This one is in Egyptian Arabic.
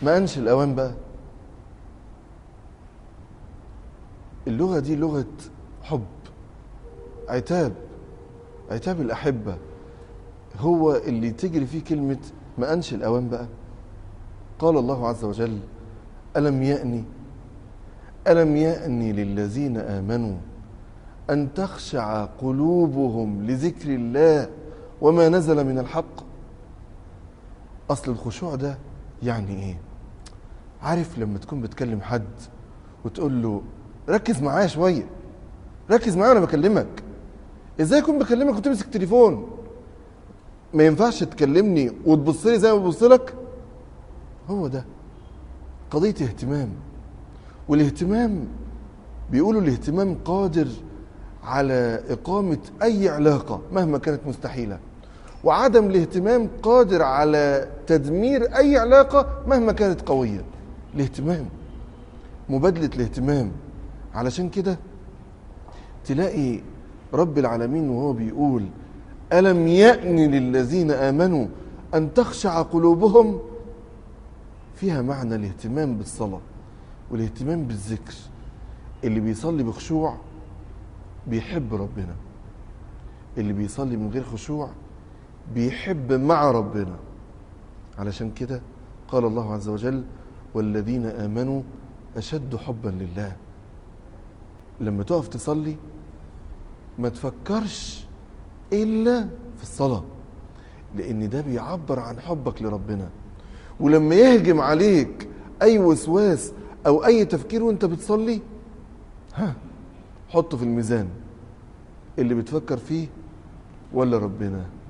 ما أنش الأوان بقى اللغة دي لغة حب عتاب عتاب الأحبة هو اللي تجري فيه كلمة ما أنش الأوان بقى قال الله عز وجل ألم يأني ألم يأني للذين آمنوا أن تخشع قلوبهم لذكر الله وما نزل من الحق أصل الخشوع ده يعني إيه عارف لما تكون بتكلم حد وتقول له ركز معايا شوية ركز معايا وأنا بكلمك إزاي أكون بكلمك وتمسك تليفون ما ينفعش تكلمني وتبص لي زي ما ببص لك هو ده قضية اهتمام والاهتمام بيقولوا الاهتمام قادر على إقامة أي علاقة مهما كانت مستحيلة وعدم الاهتمام قادر على تدمير أي علاقة مهما كانت قوية الاهتمام مبادلة الاهتمام علشان كده تلاقي رب العالمين وهو بيقول ألم يأن للذين آمنوا أن تخشع قلوبهم فيها معنى الاهتمام بالصلاة والاهتمام بالذكر اللي بيصلي بخشوع بيحب ربنا اللي بيصلي من غير خشوع بيحب مع ربنا علشان كده قال الله عز وجل والذين آمنوا أشد حبا لله لما تقف تصلي ما تفكرش إلا في الصلاة لأن ده بيعبر عن حبك لربنا ولما يهجم عليك أي وسواس أو أي تفكير وأنت بتصلي ها حطه في الميزان اللي بتفكر فيه ولا ربنا